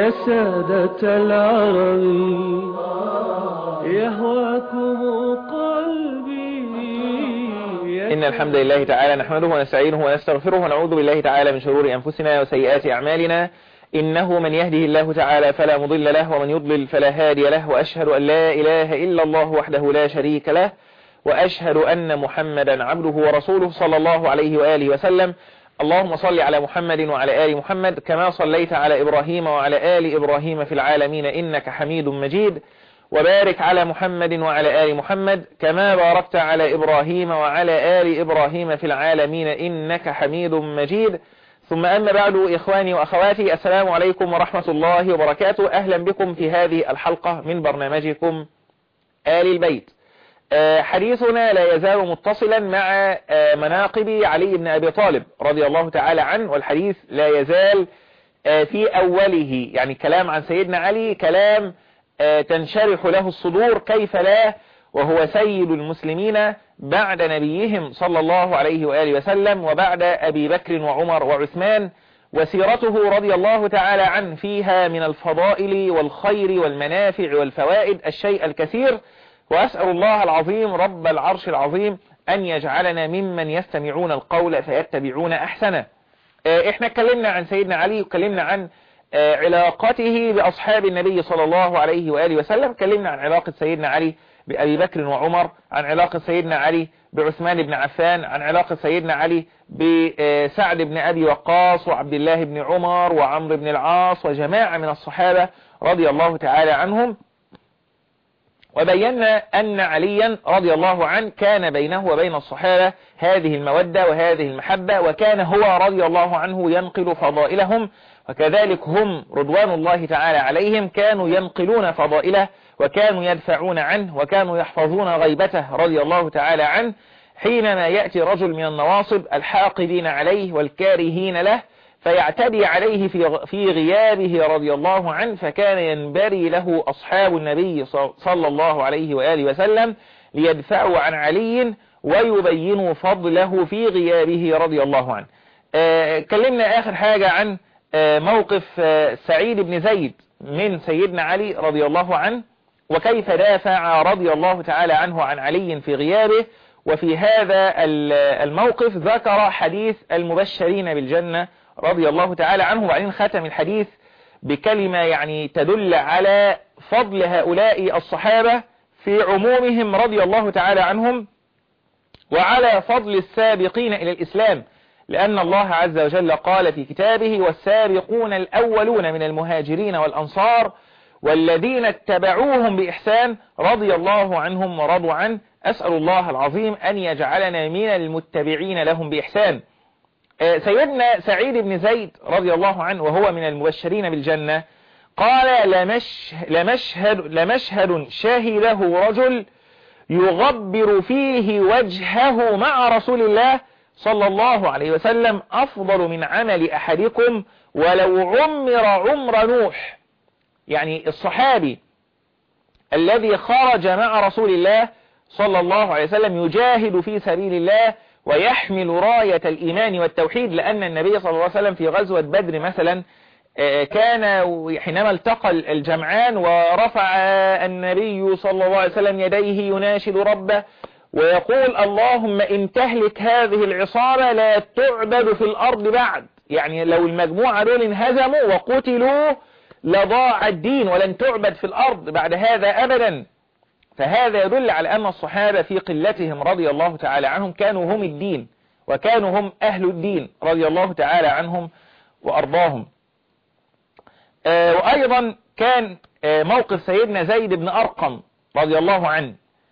يا سادة العرب يهواكم قلبي إن الحمد لله تعالى نحمده ونستعينه ونستغفره ونعوذ بالله تعالى من شرور أنفسنا وسيئات أعمالنا إنه من يهده الله تعالى فلا مضل له ومن يضلل فلا هادي له وأشهد أن لا إله إلا الله وحده لا شريك له وأشهد أن محمدا عبده ورسوله صلى الله عليه وآله وسلم اللهم صل على محمد وعلى آل محمد كما صليت على إبراهيم وعلى آل إبراهيم في العالمين إنك حميد مجيد وبارك على محمد وعلى آل محمد كما باركت على إبراهيم وعلى آل إبراهيم في العالمين إنك حميد مجيد ثم أما بعد إخواني وأخواتي السلام عليكم ورحمة الله وبركاته أهلا بكم في هذه الحلقة من برنامجكم آل البيت حديثنا لا يزال متصلا مع مناقب علي بن أبي طالب رضي الله تعالى عنه والحديث لا يزال في أوله يعني كلام عن سيدنا علي كلام تنشرح له الصدور كيف لا وهو سيد المسلمين بعد نبيهم صلى الله عليه وآله وسلم وبعد أبي بكر وعمر وعثمان وسيرته رضي الله تعالى عنه فيها من الفضائل والخير والمنافع والفوائد الشيء الكثير وأسأل الله العظيم رب العرش العظيم أن يجعلنا ممن يستمعون القول فيتبعون أحسنه احنا اتكلمنا عن سيدنا علي واتكلمنا عن علاقته بأصحاب النبي صلى الله عليه وآله وسلم اتكلمنا عن علاقة سيدنا علي بأبي بكر وعمر عن علاقة سيدنا علي بعثمان بن عفان عن علاقة سيدنا علي بسعد بن أبي وقاص وعبد الله بن عمر وعمر بن العاص وجماعة من الصحابة رضي الله تعالى عنهم وبينا أن عليا رضي الله عنه كان بينه وبين الصحابة هذه المودة وهذه المحبة وكان هو رضي الله عنه ينقل فضائلهم وكذلك هم رضوان الله تعالى عليهم كانوا ينقلون فضائله وكانوا يدفعون عنه وكانوا يحفظون غيبته رضي الله تعالى عنه حينما يأتي رجل من النواصب الحاقدين عليه والكارهين له فيعتدي عليه في في غيابه رضي الله عنه فكان ينبري له أصحاب النبي صلى الله عليه وآله وسلم ليدفعوا عن علي ويبينوا فضله في غيابه رضي الله عنه كلمنا آخر حاجة عن موقف سعيد بن زيد من سيدنا علي رضي الله عنه وكيف دافع رضي الله تعالى عنه عن علي في غيابه وفي هذا الموقف ذكر حديث المبشرين بالجنة رضي الله تعالى عنه وبعدين ختم الحديث بكلمة يعني تدل على فضل هؤلاء الصحابة في عمومهم رضي الله تعالى عنهم وعلى فضل السابقين إلى الإسلام لأن الله عز وجل قال في كتابه والسابقون الأولون من المهاجرين والأنصار والذين اتبعوهم بإحسان رضي الله عنهم ورضوا عنه أسأل الله العظيم أن يجعلنا من المتبعين لهم بإحسان سيدنا سعيد بن زيد رضي الله عنه وهو من المبشرين بالجنة قال لمش لمشهد, لمشهد شهده رجل يغبر فيه وجهه مع رسول الله صلى الله عليه وسلم أفضل من عمل أحدكم ولو عمر عمر نوح يعني الصحابي الذي خرج مع رسول الله صلى الله عليه وسلم يجاهد في سبيل الله ويحمل راية الإيمان والتوحيد لأن النبي صلى الله عليه وسلم في غزوة بدر مثلا كان حينما التقى الجمعان ورفع النبي صلى الله عليه وسلم يديه يناشد ربه ويقول اللهم إن تهلك هذه العصابة لا تعبد في الأرض بعد يعني لو المجموعة دول انهزموا وقتلوا لضاع الدين ولن تعبد في الأرض بعد هذا أبدا فهذا يدل على أن الصحابة في قلتهم رضي الله تعالى عنهم كانوا هم الدين وكانوا هم أهل الدين رضي الله تعالى عنهم وأرضاهم وأيضا كان موقف سيدنا زيد بن أرقم رضي الله عنه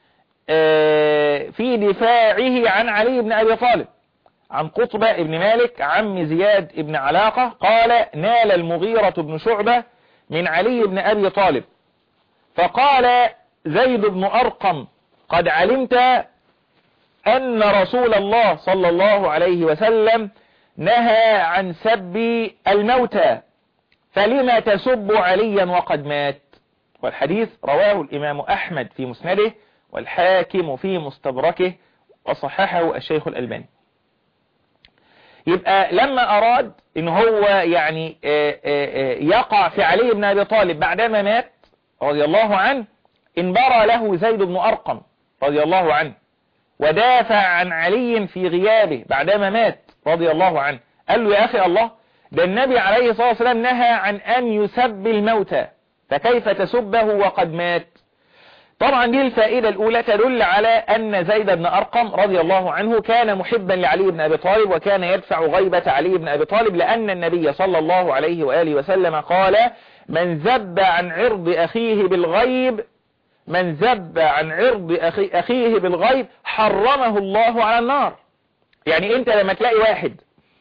في دفاعه عن علي بن أبي طالب عن قطبة بن مالك عم زياد بن علاقة قال نال المغيرة بن شعبة من علي بن أبي طالب فقال زيد بن أرقم قد علمت أن رسول الله صلى الله عليه وسلم نهى عن سب الموتى فلما تسب عليا وقد مات والحديث رواه الإمام أحمد في مسنده والحاكم في مستدركه وصححه الشيخ الألباني يبقى لما أراد إن هو يعني آه، آه، آه، يقع في علي بن أبي طالب بعدما مات رضي الله عنه انبرى له زيد بن أرقم رضي الله عنه ودافع عن علي في غيابه بعدما مات رضي الله عنه قال له يا أخي الله ده النبي عليه الصلاة والسلام نهى عن أن يسب الموتى فكيف تسبه وقد مات طبعا دي الفائدة الأولى تدل على أن زيد بن أرقم رضي الله عنه كان محبا لعلي بن أبي طالب وكان يدفع غيبة علي بن أبي طالب لأن النبي صلى الله عليه وآله وسلم قال من زب عن عرض أخيه بالغيب من زب عن عرض أخي أخيه بالغيب حرمه الله على النار يعني انت لما تلاقي واحد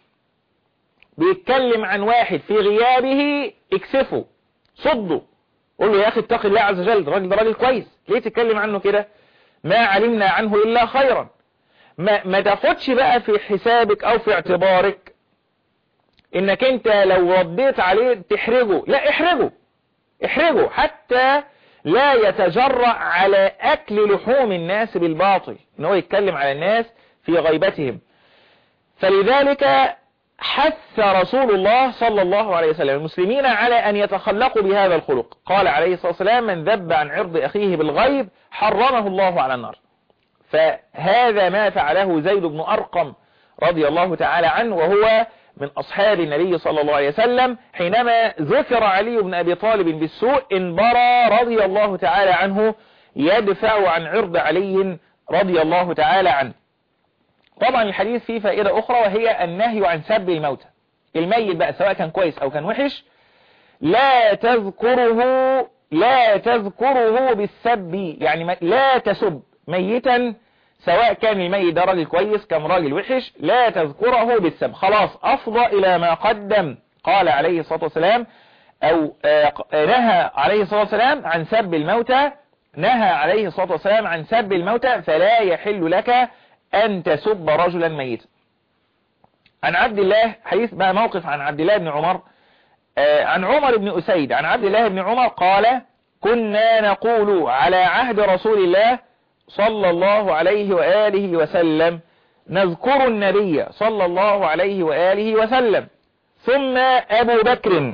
بيتكلم عن واحد في غيابه اكسفه صده قول له يا اخي اتق الله عز وجل الراجل ده راجل كويس ليه تتكلم عنه كده ما علمنا عنه الا خيرا ما, ما تاخدش بقى في حسابك او في اعتبارك انك انت لو رديت عليه تحرجه لا احرجه احرجه حتى لا يتجرأ على اكل لحوم الناس بالباطل ان هو يتكلم على الناس في غيبتهم فلذلك حث رسول الله صلى الله عليه وسلم المسلمين على أن يتخلقوا بهذا الخلق قال عليه الصلاة والسلام من ذب عن عرض أخيه بالغيب حرمه الله على النار فهذا ما فعله زيد بن أرقم رضي الله تعالى عنه وهو من أصحاب النبي صلى الله عليه وسلم حينما ذكر علي بن أبي طالب بالسوء انبرى رضي الله تعالى عنه يدفع عن عرض علي رضي الله تعالى عنه طبعا الحديث فيه فائدة أخرى وهي النهي عن سب الموتى الميت بقى سواء كان كويس أو كان وحش لا تذكره لا تذكره بالسب يعني لا تسب ميتا سواء كان الميت ده راجل كويس كان راجل وحش لا تذكره بالسب خلاص أفضى إلى ما قدم قال عليه الصلاة والسلام أو نهى عليه الصلاة والسلام عن سب الموتى نهى عليه الصلاة والسلام عن سب الموتى فلا يحل لك أن تسب رجلا ميتا عن عبد الله حديث بقى موقف عن عبد الله بن عمر آه عن عمر بن أسيد عن عبد الله بن عمر قال كنا نقول على عهد رسول الله صلى الله عليه وآله وسلم نذكر النبي صلى الله عليه وآله وسلم ثم أبو بكر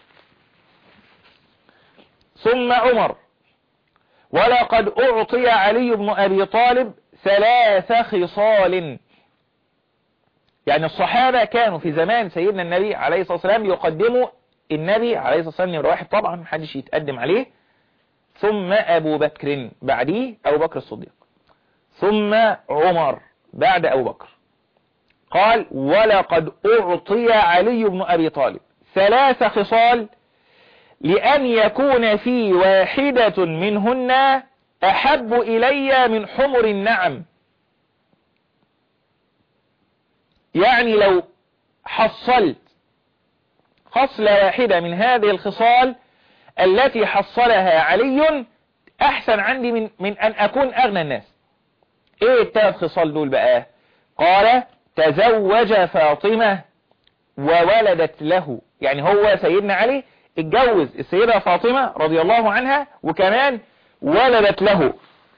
ثم عمر ولقد أعطي علي بن أبي طالب ثلاث خصال يعني الصحابة كانوا في زمان سيدنا النبي عليه الصلاة والسلام يقدموا النبي عليه الصلاة والسلام نمرة واحد طبعا محدش يتقدم عليه ثم أبو بكر بعديه أبو بكر الصديق ثم عمر بعد أبو بكر قال ولقد أعطي علي بن أبي طالب ثلاث خصال لأن يكون في واحدة منهن أحب إلي من حمر النعم يعني لو حصلت خصلة واحدة من هذه الخصال التي حصلها علي أحسن عندي من, من أن أكون أغنى الناس إيه الثلاث خصال دول بقى قال تزوج فاطمة وولدت له يعني هو سيدنا علي اتجوز السيدة فاطمة رضي الله عنها وكمان ولدت له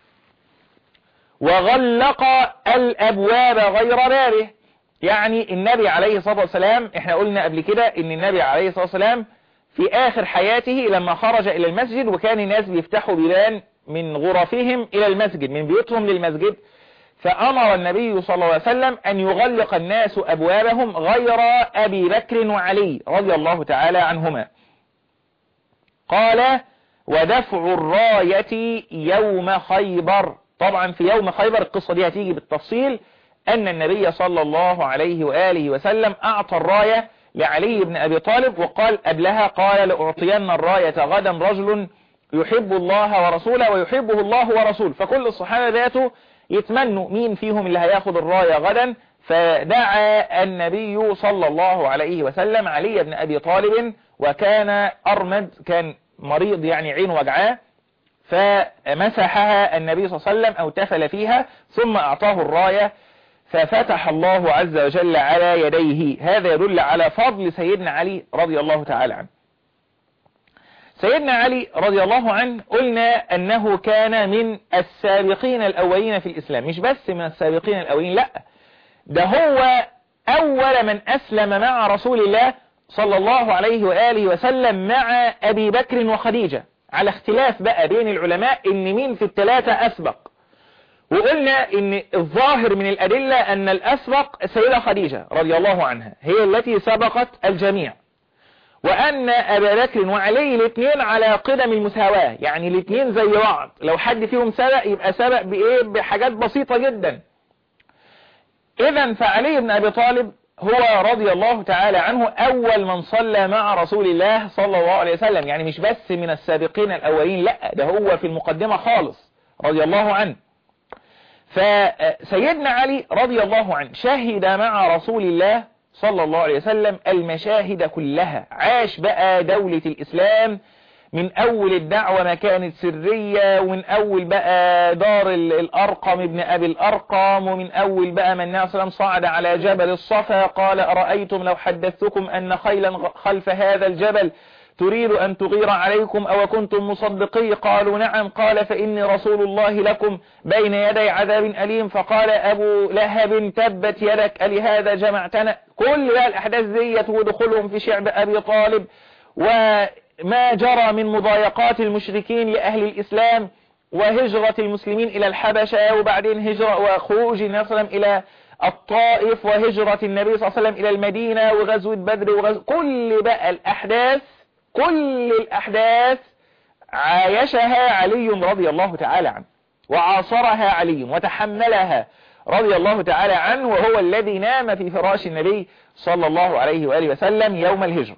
وغلق الأبواب غير بابه يعني النبي عليه الصلاة والسلام احنا قلنا قبل كده ان النبي عليه الصلاة والسلام في آخر حياته لما خرج إلى المسجد وكان الناس بيفتحوا بيبان من غرفهم إلى المسجد من بيوتهم للمسجد فأمر النبي صلى الله عليه وسلم أن يغلق الناس أبوابهم غير أبي بكر وعلي رضي الله تعالى عنهما قال ودفع الراية يوم خيبر طبعا في يوم خيبر القصة دي هتيجي بالتفصيل أن النبي صلى الله عليه وآله وسلم أعطى الراية لعلي بن أبي طالب وقال قبلها قال لأعطين الراية غدا رجل يحب الله ورسوله ويحبه الله ورسوله فكل الصحابة ذاته يتمنوا مين فيهم اللي هياخد الراية غدا فدعا النبي صلى الله عليه وسلم علي بن أبي طالب وكان أرمد كان مريض يعني عين وجعاه فمسحها النبي صلى الله عليه وسلم أو تفل فيها ثم أعطاه الراية ففتح الله عز وجل على يديه هذا يدل على فضل سيدنا علي رضي الله تعالى عنه سيدنا علي رضي الله عنه قلنا أنه كان من السابقين الأولين في الإسلام مش بس من السابقين الأولين لا ده هو أول من أسلم مع رسول الله صلى الله عليه وآله وسلم مع أبي بكر وخديجة على اختلاف بقى بين العلماء إن مين في الثلاثة أسبق وقلنا إن الظاهر من الأدلة أن الأسبق السيدة خديجة رضي الله عنها هي التي سبقت الجميع وأن أبا بكر وعلي الاثنين على قدم المساواة يعني الاثنين زي بعض لو حد فيهم سبق يبقى سبق بإيه بحاجات بسيطة جدا إذا فعلي بن أبي طالب هو رضي الله تعالى عنه أول من صلى مع رسول الله صلى الله عليه وسلم يعني مش بس من السابقين الأولين لا ده هو في المقدمة خالص رضي الله عنه فسيدنا علي رضي الله عنه شهد مع رسول الله صلى الله عليه وسلم المشاهد كلها عاش بقى دولة الإسلام من أول الدعوة ما كانت سرية ومن أول بقى دار الأرقم ابن أبي الأرقم ومن أول بقى من ناصر صعد على جبل الصفا قال أرأيتم لو حدثتكم أن خيلا خلف هذا الجبل تريد أن تغير عليكم أو كنتم مصدقي قالوا نعم قال فإني رسول الله لكم بين يدي عذاب أليم فقال أبو لهب تبت يدك ألهذا جمعتنا كل بقى الأحداث ديت ودخولهم في شعب أبي طالب وما جرى من مضايقات المشركين لأهل الإسلام وهجرة المسلمين إلى الحبشة وبعدين هجرة وخروج النبي صلى الله عليه وسلم إلى الطائف وهجرة النبي صلى الله عليه وسلم إلى المدينة وغزوة بدر وغزوة كل بقى الأحداث كل الأحداث عايشها علي رضي الله تعالى عنه وعاصرها علي وتحملها رضي الله تعالى عنه وهو الذي نام في فراش النبي صلى الله عليه وآله وسلم يوم الهجر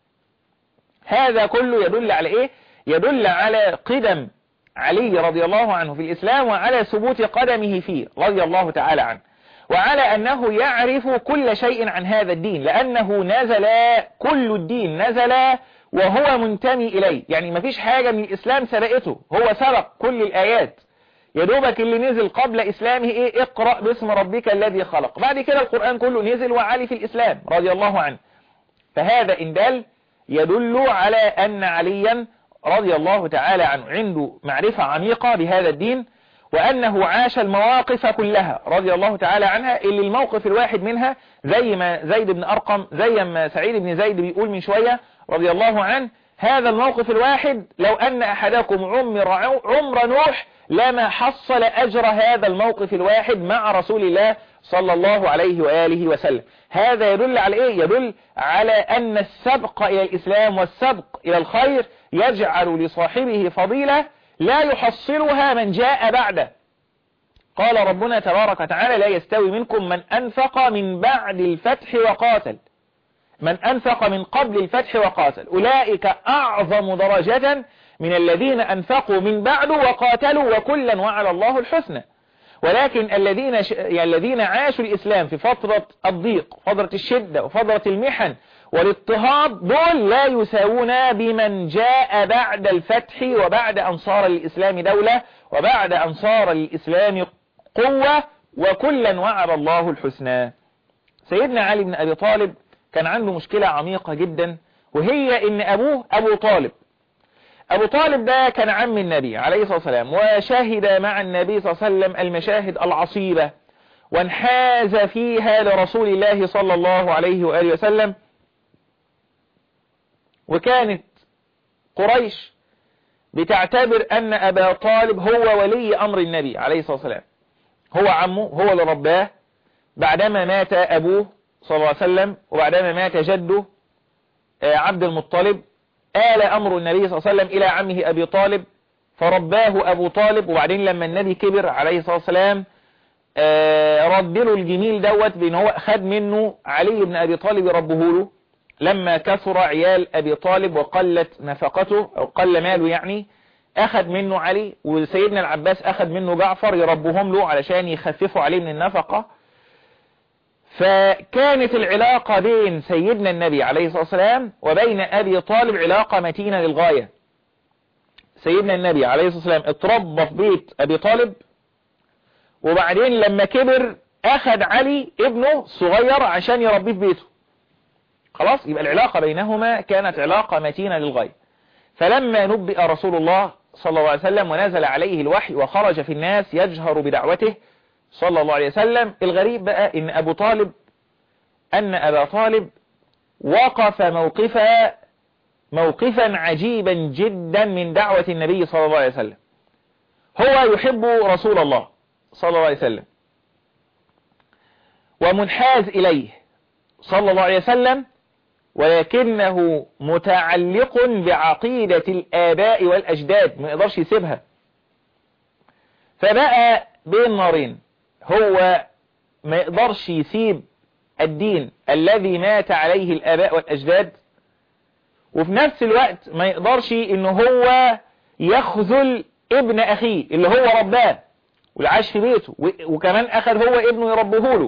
هذا كله يدل على إيه؟ يدل على قدم علي رضي الله عنه في الإسلام وعلى ثبوت قدمه فيه رضي الله تعالى عنه وعلى أنه يعرف كل شيء عن هذا الدين لأنه نزل كل الدين نزل وهو منتمي إليه يعني ما فيش حاجة من الإسلام سبقته هو سبق كل الآيات يدوبك اللي نزل قبل إسلامه إيه اقرأ باسم ربك الذي خلق بعد كده القرآن كله نزل وعلي في الإسلام رضي الله عنه فهذا إن دل يدل على أن عليا رضي الله تعالى عنه عنده معرفة عميقة بهذا الدين وأنه عاش المواقف كلها رضي الله تعالى عنها اللي الموقف الواحد منها زي ما زيد بن أرقم زي ما سعيد بن زيد بيقول من شوية رضي الله عنه هذا الموقف الواحد لو أن أحدكم عمر عمر نوح لما حصل أجر هذا الموقف الواحد مع رسول الله صلى الله عليه وآله وسلم هذا يدل على إيه؟ يدل على أن السبق إلى الإسلام والسبق إلى الخير يجعل لصاحبه فضيلة لا يحصلها من جاء بعده قال ربنا تبارك وتعالى لا يستوي منكم من أنفق من بعد الفتح وقاتل من أنفق من قبل الفتح وقاتل أولئك أعظم درجة من الذين أنفقوا من بعد وقاتلوا وكلا وعلى الله الحسنى ولكن الذين ش... يعني الذين عاشوا الإسلام في فترة الضيق فترة الشدة وفترة المحن والاضطهاد دول لا يساوون بمن جاء بعد الفتح وبعد أنصار الإسلام دولة وبعد أنصار الإسلام قوة وكلا وعد الله الحسنى سيدنا علي بن أبي طالب كان عنده مشكلة عميقة جدا وهي ان ابوه ابو طالب ابو طالب ده كان عم النبي عليه الصلاة والسلام وشهد مع النبي صلى الله عليه وسلم المشاهد العصيبة وانحاز فيها لرسول الله صلى الله عليه وآله وسلم وكانت قريش بتعتبر أن أبا طالب هو ولي أمر النبي عليه الصلاة والسلام هو عمه هو اللي رباه بعدما مات أبوه صلى الله عليه وسلم وبعدما مات جده عبد المطلب آل أمر النبي صلى الله عليه وسلم إلى عمه أبي طالب فرباه أبو طالب وبعدين لما النبي كبر عليه الصلاة والسلام رد له الجميل دوت بأن هو خد منه علي بن أبي طالب ربه له لما كثر عيال أبي طالب وقلت نفقته أو قل ماله يعني أخذ منه علي وسيدنا العباس أخذ منه جعفر يربهم له علشان يخففوا عليه من النفقة فكانت العلاقة بين سيدنا النبي عليه الصلاة والسلام وبين أبي طالب علاقة متينة للغاية سيدنا النبي عليه الصلاة والسلام اتربى في بيت أبي طالب وبعدين لما كبر أخذ علي ابنه صغير عشان يربيه في بيته خلاص يبقى العلاقة بينهما كانت علاقة متينة للغاية فلما نبئ رسول الله صلى الله عليه وسلم ونزل عليه الوحي وخرج في الناس يجهر بدعوته صلى الله عليه وسلم الغريب بقى ان ابو طالب أن أبا طالب وقف موقفا موقفا عجيبا جدا من دعوة النبي صلى الله عليه وسلم هو يحب رسول الله صلى الله عليه وسلم ومنحاز إليه صلى الله عليه وسلم ولكنه متعلق بعقيدة الآباء والأجداد ما يقدرش يسيبها فبقى بين نارين هو ما يقدرش يسيب الدين الذي مات عليه الآباء والأجداد وفي نفس الوقت ما يقدرش ان هو يخذل ابن اخيه اللي هو رباه واللي عاش في بيته وكمان اخذ هو ابنه يربيه له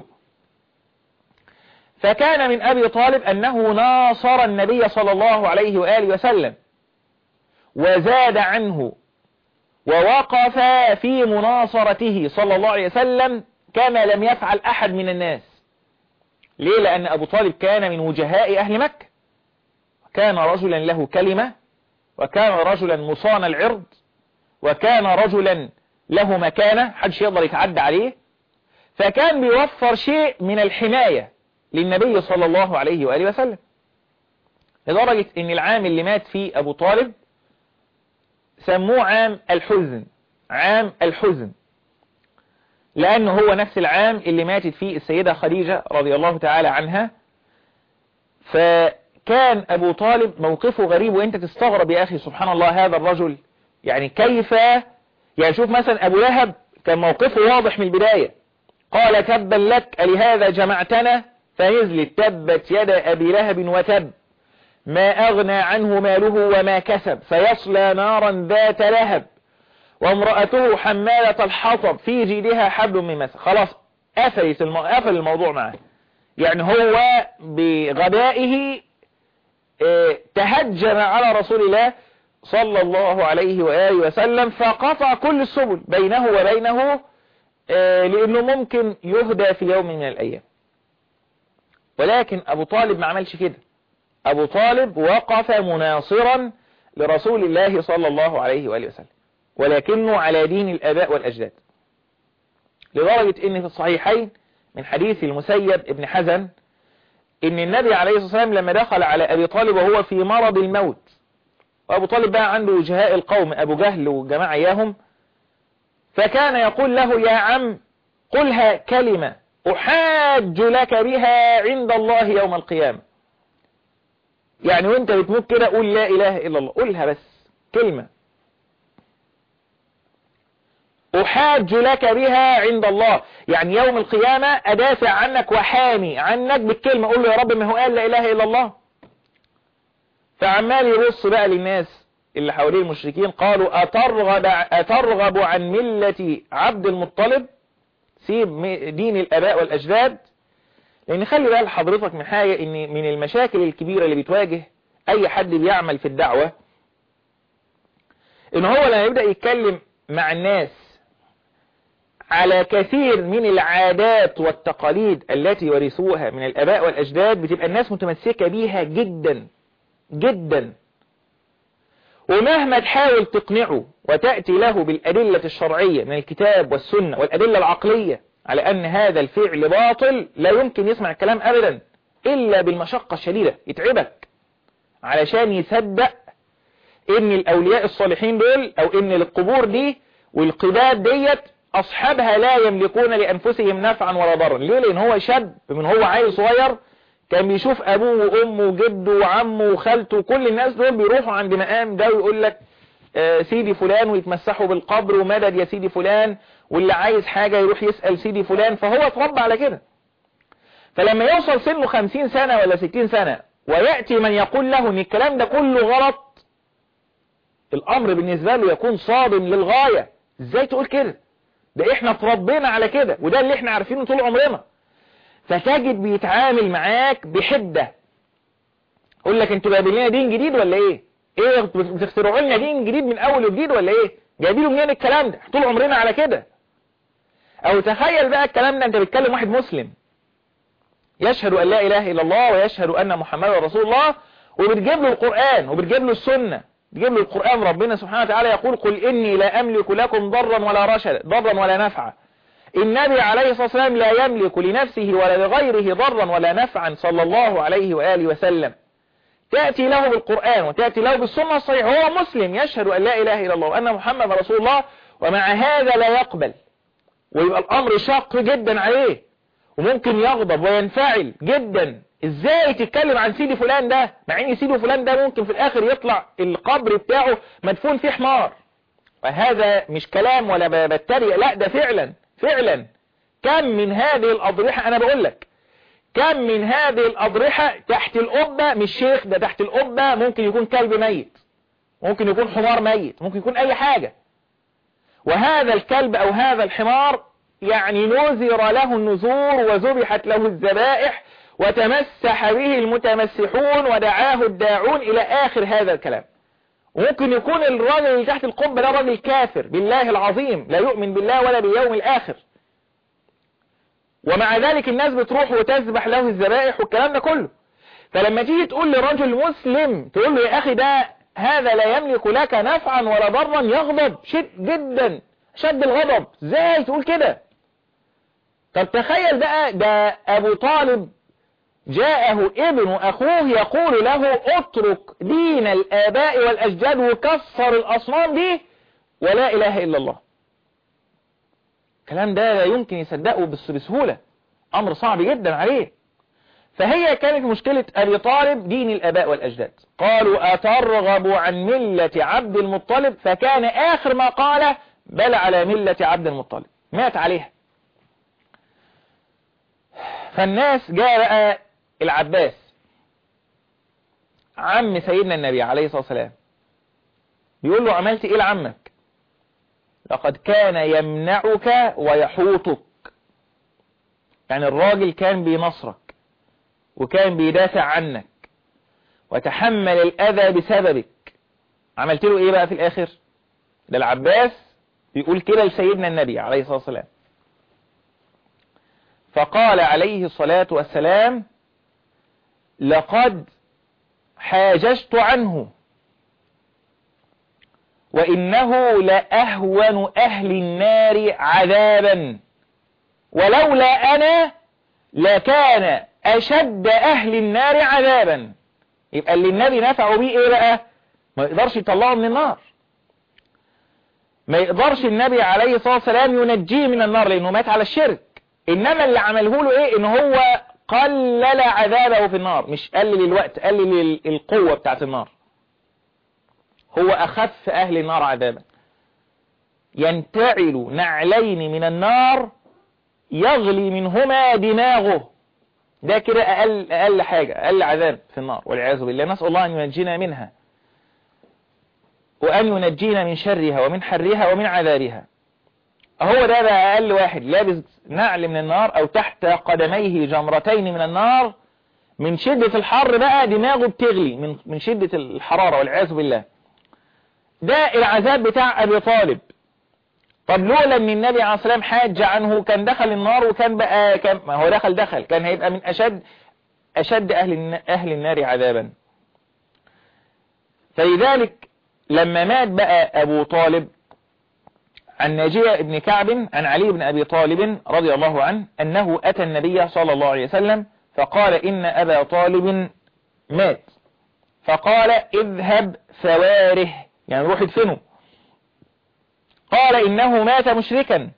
فكان من ابي طالب انه ناصر النبي صلى الله عليه وآله وسلم وزاد عنه ووقف في مناصرته صلى الله عليه وسلم كما لم يفعل احد من الناس ليه لان ابو طالب كان من وجهاء اهل مكة كان رجلا له كلمة وكان رجلا مصان العرض وكان رجلا له مكانة حدش يقدر يتعدى عليه فكان بيوفر شيء من الحماية للنبي صلى الله عليه وآله وسلم لدرجة ان العام اللي مات فيه ابو طالب سموه عام الحزن عام الحزن لانه هو نفس العام اللي ماتت فيه السيدة خديجة رضي الله تعالى عنها فكان ابو طالب موقفه غريب وانت تستغرب يا اخي سبحان الله هذا الرجل يعني كيف يعني شوف مثلا ابو لهب كان موقفه واضح من البداية قال تبا لك ألهذا جمعتنا فنزلت تبت يد أبي لهب وتب ما أغنى عنه ماله وما كسب سيصلى نارا ذات لهب وامرأته حمالة الحطب في جيدها حبل من مسد خلاص قفلت الم... قفل الموضوع معاه يعني هو بغبائه اه تهجم على رسول الله صلى الله عليه وآله وسلم فقطع كل السبل بينه وبينه اه لأنه ممكن يهدى في يوم من الأيام ولكن أبو طالب ما عملش كده أبو طالب وقف مناصرا لرسول الله صلى الله عليه وآله وسلم ولكنه على دين الآباء والأجداد لدرجة ان في الصحيحين من حديث المسيب ابن حزن ان النبي عليه الصلاة والسلام لما دخل على أبي طالب وهو في مرض الموت وأبو طالب بقى عنده وجهاء القوم أبو جهل والجماعة إياهم فكان يقول له يا عم قلها كلمة أحاج لك بها عند الله يوم القيامة يعني وانت بتموت كده قول لا إله إلا الله قولها بس كلمة أحاج لك بها عند الله يعني يوم القيامة أدافع عنك وحامي عنك بالكلمة قول له يا رب ما هو قال لا إله إلا الله فعمال يبص بقى للناس اللي حواليه المشركين قالوا أترغب, أترغب عن ملة عبد المطلب سيب دين الأباء والأجداد لأن خلي بقى حضرتك من حاجة إن من المشاكل الكبيرة اللي بتواجه أي حد بيعمل في الدعوة إن هو لما يبدأ يتكلم مع الناس على كثير من العادات والتقاليد التي ورثوها من الأباء والأجداد بتبقى الناس متمسكة بيها جدا جدا ومهما تحاول تقنعه وتأتي له بالأدلة الشرعية من الكتاب والسنة والأدلة العقلية على أن هذا الفعل باطل لا يمكن يسمع الكلام أبدا إلا بالمشقة الشديدة يتعبك علشان يصدق إن الأولياء الصالحين دول أو إن القبور دي والقباب ديت أصحابها لا يملكون لأنفسهم نفعا ولا ضرا ليه لأن هو شاب من هو عيل صغير كان بيشوف أبوه وأمه وجده وعمه وخالته كل الناس دول بيروحوا عند مقام ده ويقول لك آه سيدي فلان ويتمسحوا بالقبر ومدد يا سيدي فلان واللي عايز حاجة يروح يسأل سيدي فلان فهو اتربى على كده فلما يوصل سنه خمسين سنة ولا ستين سنة ويأتي من يقول له ان الكلام ده كله غلط الأمر بالنسبة له يكون صادم للغاية ازاي تقول كده ده احنا اتربينا على كده وده اللي احنا عارفينه طول عمرنا فتجد بيتعامل معاك بحدة يقول لك انتوا جايبين لنا دين جديد ولا ايه ايه بتخترعوا لنا دين جديد من اول وجديد ولا ايه جايبينه منين الكلام ده طول عمرنا على كده او تخيل بقى الكلام ده انت بتكلم واحد مسلم يشهد ان لا اله الا الله ويشهد ان محمد رسول الله وبتجيب له القرآن وبتجيب له السنة تجيب له القرآن ربنا سبحانه وتعالى يقول قل إني لا أملك لكم ضرا ولا رشدا ضرا ولا نفعا النبي عليه الصلاة والسلام لا يملك لنفسه ولا لغيره ضرا ولا نفعا صلى الله عليه وآله وسلم تأتي له بالقرآن وتأتي له بالسنة الصحيحة هو مسلم يشهد أن لا إله إلا الله وأن محمد رسول الله ومع هذا لا يقبل ويبقى الأمر شاق جدا عليه وممكن يغضب وينفعل جدا ازاي تتكلم عن سيدي فلان ده مع ان سيدي فلان ده ممكن في الاخر يطلع القبر بتاعه مدفون فيه حمار وهذا مش كلام ولا بتريق لا ده فعلا فعلا كم من هذه الأضرحة أنا بقول لك كم من هذه الأضرحة تحت القبة مش شيخ ده تحت القبة ممكن يكون كلب ميت ممكن يكون حمار ميت ممكن يكون أي حاجة وهذا الكلب أو هذا الحمار يعني نذر له النذور وذبحت له الذبائح وتمسح به المتمسحون ودعاه الداعون إلى آخر هذا الكلام وممكن يكون الراجل اللي تحت القبة ده راجل كافر بالله العظيم لا يؤمن بالله ولا باليوم الآخر ومع ذلك الناس بتروح وتذبح له الذبائح والكلام ده كله فلما تيجي تقول لرجل مسلم تقول له يا أخي ده هذا لا يملك لك نفعا ولا ضرا يغضب شد جدا شد الغضب ازاي تقول كده طب تخيل بقى ده أبو طالب جاءه ابن أخوه يقول له اترك دين الآباء والأجداد وكسر الأصنام دي ولا إله إلا الله الكلام ده لا يمكن يصدقه بسهولة أمر صعب جدا عليه فهي كانت مشكلة أبي طالب دين الآباء والأجداد قالوا أترغب عن ملة عبد المطلب فكان آخر ما قال بل على ملة عبد المطلب مات عليها فالناس جاء بقى العباس عم سيدنا النبي عليه الصلاة والسلام بيقول له عملت ايه لعمك لقد كان يمنعك ويحوطك يعني الراجل كان بينصرك وكان بيدافع عنك وتحمل الأذى بسببك عملت له ايه بقى في الآخر ده العباس بيقول كده لسيدنا النبي عليه الصلاة والسلام فقال عليه الصلاة والسلام لقد حاججت عنه وإنه لأهون أهل النار عذابا ولولا أنا لكان أشد أهل النار عذابا يبقى اللي النبي نفعه بيه إيه بقى ما يقدرش يطلعه من النار ما يقدرش النبي عليه الصلاة والسلام ينجيه من النار لأنه مات على الشرك إنما اللي عمله له إيه إن هو قلل عذابه في النار مش قلل الوقت قلل القوة بتاعت النار هو أخف أهل النار عذابا ينتعل نعلين من النار يغلي منهما دماغه ده كده أقل, أقل حاجة أقل عذاب في النار والعياذ بالله نسأل الله أن ينجينا منها وأن ينجينا من شرها ومن حرها ومن عذابها هو ده بقى أقل واحد لابس نعل من النار أو تحت قدميه جمرتين من النار من شدة الحر بقى دماغه بتغلي من من شدة الحرارة والعياذ بالله ده العذاب بتاع أبي طالب طب لولا ان النبي عليه الصلاة والسلام حاج عنه كان دخل النار وكان بقى كان ما هو دخل دخل كان هيبقى من أشد أشد أهل أهل النار عذابا فلذلك لما مات بقى أبو طالب عن ناجية بن كعب عن علي بن أبي طالب رضي الله عنه أنه أتى النبي صلى الله عليه وسلم فقال إن أبا طالب مات فقال اذهب ثواره يعني روح ادفنه قال إنه مات مشركا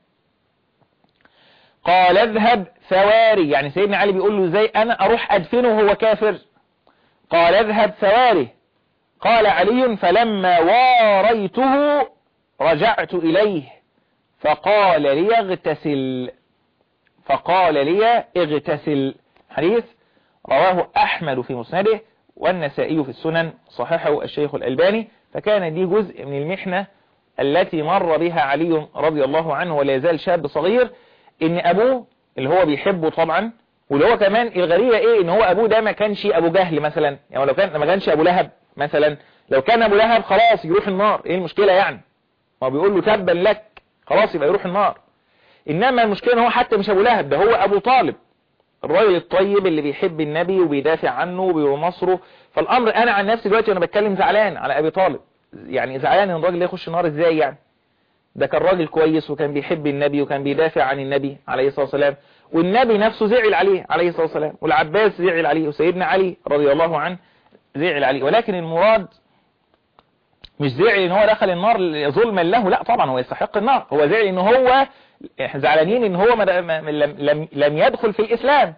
قال اذهب ثواري يعني سيدنا علي بيقول له ازاي أنا أروح أدفنه وهو كافر قال اذهب ثواره قال علي فلما واريته رجعت إليه فقال لي اغتسل فقال لي اغتسل حديث رواه أحمد في مسنده والنسائي في السنن صححه الشيخ الألباني فكان دي جزء من المحنة التي مر بها علي رضي الله عنه ولا يزال شاب صغير ان ابوه اللي هو بيحبه طبعا واللي هو كمان الغريبة ايه ان هو ابوه ده ما كانش ابو جهل مثلا يعني لو كان ما كانش ابو لهب مثلا لو كان ابو لهب خلاص يروح النار ايه المشكلة يعني ما بيقول له تبا لك خلاص يبقى يروح النار انما المشكلة ان هو حتى مش ابو لهب ده هو ابو طالب الراجل الطيب اللي بيحب النبي وبيدافع عنه وبينصره فالامر انا عن نفسي دلوقتي وانا بتكلم زعلان على ابي طالب يعني زعلان ان الراجل ده يخش النار ازاي يعني ده كان راجل كويس وكان بيحب النبي وكان بيدافع عن النبي عليه الصلاة والسلام والنبي نفسه زعل عليه عليه الصلاة والسلام والعباس زعل عليه وسيدنا علي رضي الله عنه زعل عليه ولكن المراد مش زعل ان هو دخل النار ظلما له لا طبعا هو يستحق النار هو زعل ان هو زعلانين ان هو لم, لم, لم يدخل في الاسلام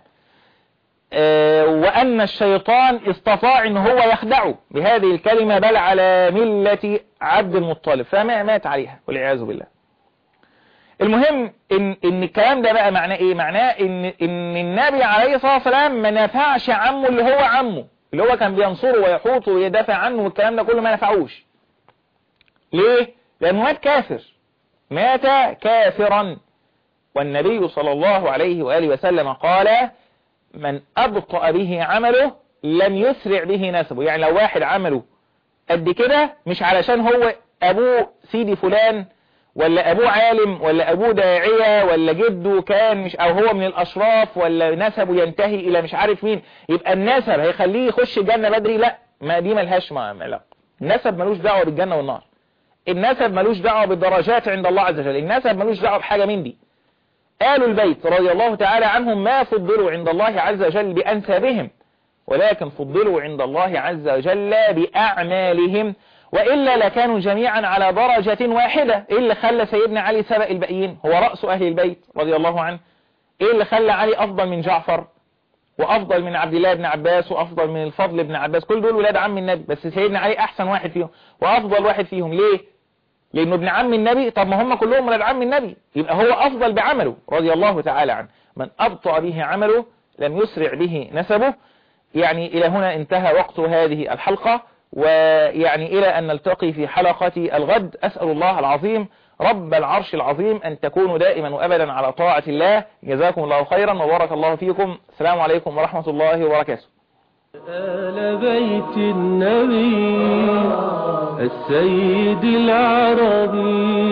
وأن الشيطان استطاع ان هو يخدعه بهذه الكلمة بل على ملة عبد المطلب فما مات عليها والعياذ بالله المهم ان, إن الكلام ده بقى معناه ايه معناه ان, إن النبي عليه الصلاة والسلام ما نفعش عمه اللي هو عمه اللي هو كان بينصره ويحوطه ويدافع عنه والكلام ده كله ما نفعوش ليه لأنه مات كافر مات كافرا والنبي صلى الله عليه وآله وسلم قال من أبطأ به عمله لم يسرع به نسبه يعني لو واحد عمله قد كده مش علشان هو أبوه سيدي فلان ولا أبوه عالم ولا أبوه داعية ولا جده كان مش أو هو من الأشراف ولا نسبه ينتهي إلى مش عارف مين يبقى النسب هيخليه يخش الجنة بدري لا ما دي ملهاش ما لا النسب ملوش دعوة بالجنة والنار النسب ملوش دعوة بالدرجات عند الله عز وجل النسب ملوش دعوة بحاجة من دي آل البيت رضي الله تعالى عنهم ما فضلوا عند الله عز وجل بأنسابهم ولكن فضلوا عند الله عز وجل بأعمالهم وإلا لكانوا جميعا على درجة واحدة إيه اللي خلى سيدنا علي سبق الباقيين هو رأس أهل البيت رضي الله عنه إيه اللي خلى علي أفضل من جعفر وأفضل من عبد الله بن عباس وأفضل من الفضل بن عباس كل دول ولاد عم النبي بس سيدنا علي أحسن واحد فيهم وأفضل واحد فيهم ليه لأنه ابن عم النبي طب ما هم كلهم ولاد عم النبي يبقى هو أفضل بعمله رضي الله تعالى عنه من أبطأ به عمله لم يسرع به نسبه يعني إلى هنا انتهى وقت هذه الحلقة ويعني إلى أن نلتقي في حلقة الغد أسأل الله العظيم رب العرش العظيم أن تكونوا دائما وأبدا على طاعة الله جزاكم الله خيرا وبارك الله فيكم السلام عليكم ورحمة الله وبركاته آل بيت النبي السيد العربي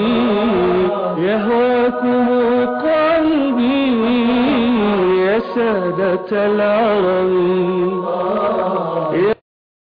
يهواكم قلبي يا سادة العربي